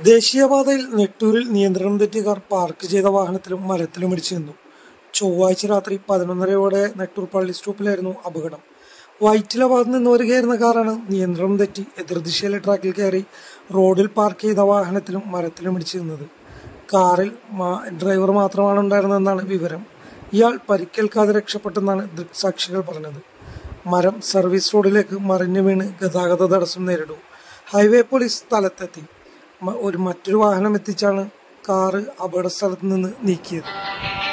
ദേശീയപാതയിൽ നെട്ടൂരിൽ നിയന്ത്രണം തെറ്റിയ കാർ പാർക്ക് ചെയ്ത വാഹനത്തിലും മരത്തിലും ഇടിച്ചു നിന്നു ചൊവ്വാഴ്ച രാത്രി പതിനൊന്നരയോടെ നെട്ടൂർ പള്ളി സ്റ്റോപ്പിലായിരുന്നു അപകടം വൈറ്റില ഭാഗത്ത് നിന്ന് വരികയായിരുന്ന കാറാണ് നിയന്ത്രണം തെറ്റി എതിർദിശയിലെ ട്രാക്കിൽ കയറി റോഡിൽ പാർക്ക് ചെയ്ത വാഹനത്തിലും മരത്തിലും ഇടിച്ചു നിന്നത് കാറിൽ മാ- ഡ്രൈവർ മാത്രമാണ് ഉണ്ടായിരുന്നതെന്നാണ് വിവരം ഇയാൾ പരിക്കേൽക്കാതെ രക്ഷപ്പെട്ടെന്നാണ് ദൃക്സാക്ഷികൾ പറഞ്ഞത് മരം സർവീസ് റോഡിലേക്ക് മറിഞ്ഞു വീണ് ഗതാഗത തടസ്സം നേരിടും ഹൈവേ പോലീസ് സ്ഥലത്തെത്തി മ- ഒരു മറ്റൊരു വാഹനം എത്തിച്ചാണ് കാറ് അപകട സ്ഥലത്ത് നിന്ന് നീക്കിയത്